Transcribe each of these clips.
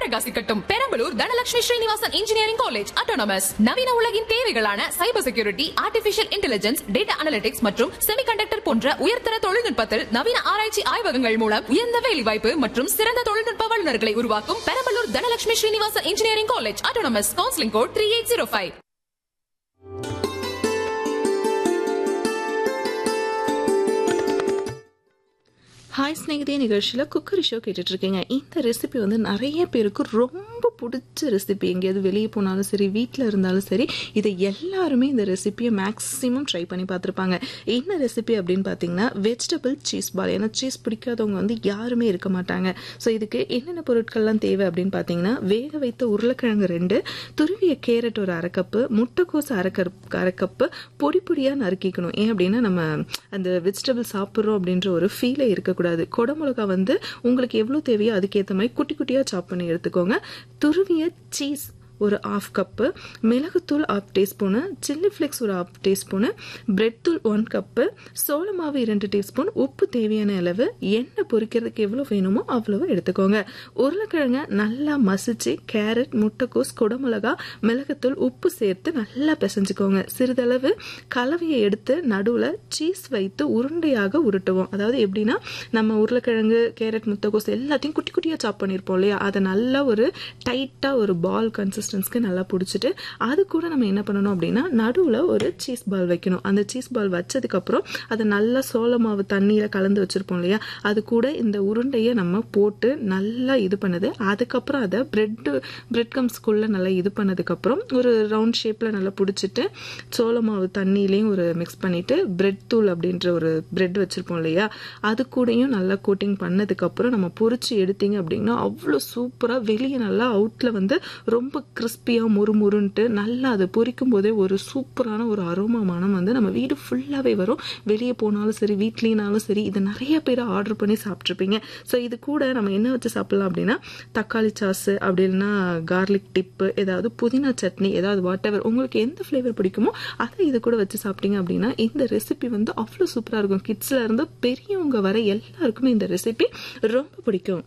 பிரகாசிக்கட்டும் Perambalur Dhanalakshmi Srinivasan engineering college autonomous நவீன உலகின் தேவைகளான cyber security artificial intelligence data analytics மற்றும் செமிகண்டக்டர் போன்ற உயர்தர தொழில்நுட்பத்தில் நவீன ஆராய்ச்சி ஆய்வகங்கள் மூலம் உயர்ந்த வேலைவாய்ப்பு மற்றும் சிறந்த தொழில்நுட்ப வல்லுநர்களை உருவாக்கும் Perambalur Dhanalakshmi Srinivasan engineering college autonomous counselling code three eight zero five hi ஸ்நேகிதே நிகழ்ச்சியில் குக்கரி ஷோ கேட்டுட்டு இருக்கீங்க இந்த ரெசிபி வந்து நிறைய பேருக்கு ரொம்ப பிடிச்ச ரெசிபி எங்கேயாவது வெளியே போனாலும் சரி வீட்டில் இருந்தாலும் சரி இதை எல்லாருமே இந்த ரெசிபியை மேக்ஸிமம் ட்ரை பண்ணி பார்த்துருப்பாங்க என்ன ரெசிபி அப்படின்னு பார்த்தீங்கன்னா வெஜிடபிள் சீஸ் பால் ஏன்னா சீஸ் பிடிக்காதவங்க வந்து யாருமே இருக்க மாட்டாங்க ஸோ இதுக்கு என்னென்ன பொருட்கள்லாம் தேவை அப்படின்னு பார்த்தீங்கன்னா வேக வைத்த உருளைக்கிழங்கு ரெண்டு துருவிய கேரட் ஒரு அரை கப்பு முட்டைக்கோஸ் அரை கப் அரை கப்பு பொடி பொடியாக நறுக்கிக்கணும் ஏன் அப்படின்னா நம்ம அந்த வெஜிடபிள் சாப்பிட்றோம் அப்படின்ற ஒரு ஃபீலே இருக்கக்கூடாது குடமிளகா வந்து உங்களுக்கு எவ்வளோ தேவையோ அதுக்கேற்ற மாதிரி குட்டி குட்டியாக சாப் பண்ணி எடுத்துக்கோங்க துருவிய சீஸ் ஒரு ஆஃப் கப்பு மிளகுத்தூள் ஆஃப் டீஸ்பூனு சில்லி ஃப்ளேக்ஸ் ஒரு ஆஃப் டீஸ்பூனு பிரெட் தூள் ஒன் கப்பு சோள மாவு இரண்டு டீஸ்பூன் உப்பு தேவையான அளவு எண்ணெய் பொரிக்கிறதுக்கு எவ்வளோ வேணுமோ அவ்வளவு எடுத்துக்கோங்க உருளைக்கிழங்க நல்லா மசிச்சு கேரட் முட்டைக்கோஸ் குடமிளகா மிளகுத்தூள் உப்பு சேர்த்து நல்லா பிசைஞ்சுக்கோங்க சிறிதளவு கலவையை எடுத்து நடுவில் சீஸ் வைத்து உருண்டையாக உருட்டுவோம் அதாவது எப்படின்னா நம்ம உருளைக்கிழங்கு கேரட் முட்டைக்கோஸ் எல்லாத்தையும் குட்டி குட்டியாக சாப் பண்ணியிருப்போம் இல்லையா அதை நல்லா ஒரு டைட்டாக ஒரு பால் கன்சிஸ்டன்ஸ்க்கு நல்லா பிடிச்சிட்டு அது கூட நம்ம என்ன பண்ணணும் அப்படின்னா நடுவில் ஒரு சீஸ் பால் வைக்கணும் அந்த சீஸ் பால் வச்சதுக்கப்புறம் அதை நல்லா சோள மாவு தண்ணியில் கலந்து வச்சுருப்போம் இல்லையா அது கூட இந்த உருண்டையை நம்ம போட்டு நல்லா இது பண்ணுது அதுக்கப்புறம் அதை பிரெட்டு பிரெட் கம்ஸ்குள்ளே நல்லா இது பண்ணதுக்கப்புறம் ஒரு ரவுண்ட் ஷேப்பில் நல்லா பிடிச்சிட்டு சோள மாவு தண்ணியிலையும் ஒரு மிக்ஸ் பண்ணிவிட்டு பிரெட் தூள் அப்படின்ற ஒரு பிரெட் வச்சுருப்போம் இல்லையா அது கூடயும் நல்லா கோட்டிங் பண்ணதுக்கப்புறம் நம்ம பொரிச்சு எடுத்தீங்க அப்படின்னா அவ்வளோ சூப்பராக வெளியே நல்லா அவுட்டில் வந்து ரொம்ப கிறிஸ்பியாக முறுமுறுன்ட்டு நல்லா அதை பொரிக்கும் போதே ஒரு சூப்பரான ஒரு அரோமா மனம் வந்து நம்ம வீடு ஃபுல்லாகவே வரும் வெளியே போனாலும் சரி வீட்லேனாலும் சரி இதை நிறைய பேர் ஆர்டர் பண்ணி சாப்பிட்ருப்பீங்க ஸோ இது கூட நம்ம என்ன வச்சு சாப்பிடலாம் அப்படின்னா தக்காளி சாஸு அப்படி இல்லைன்னா கார்லிக் டிப்பு ஏதாவது புதினா சட்னி ஏதாவது வாட் எவர் உங்களுக்கு எந்த ஃப்ளேவர் பிடிக்குமோ அதை இது கூட வச்சு சாப்பிட்டீங்க அப்படின்னா இந்த ரெசிபி வந்து அவ்வளோ சூப்பராக இருக்கும் கிட்ஸில் இருந்து பெரியவங்க வரை எல்லாருக்குமே இந்த ரெசிபி ரொம்ப பிடிக்கும்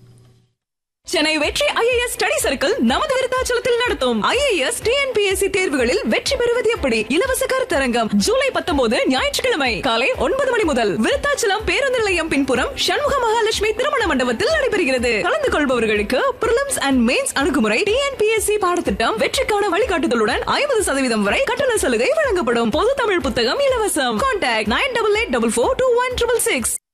சென்னை வெற்றி ஐஏஎஸ் ஸ்டடி சர்க்கிள் நமது விருத்தாச்சலத்தில் நடத்தும் ஐஏஎஸ் டிஎன்பிஎஸ்சி தேர்வுகளில் வெற்றி பெறுவது எப்படி இலவச கருத்தரங்கம் ஜூலை பத்தொன்பது ஞாயிற்றுக்கிழமை காலை ஒன்பது மணி முதல் விருத்தாச்சலம் பேருந்து நிலையம் பின்புறம் சண்முக மகாலட்சுமி திருமண மண்டபத்தில் நடைபெறுகிறது கலந்து கொள்பவர்களுக்கு பிரிலிம்ஸ் அண்ட் மெயின்ஸ் அணுகுமுறை டிஎன்பிஎஸ்சி பாடத்திட்டம் வெற்றிக்கான வழிகாட்டுதலுடன் ஐம்பது சதவீதம் வரை கட்டண சலுகை வழங்கப்படும் பொது தமிழ் புத்தகம் இலவசம் contact nine double eight double four two one triple six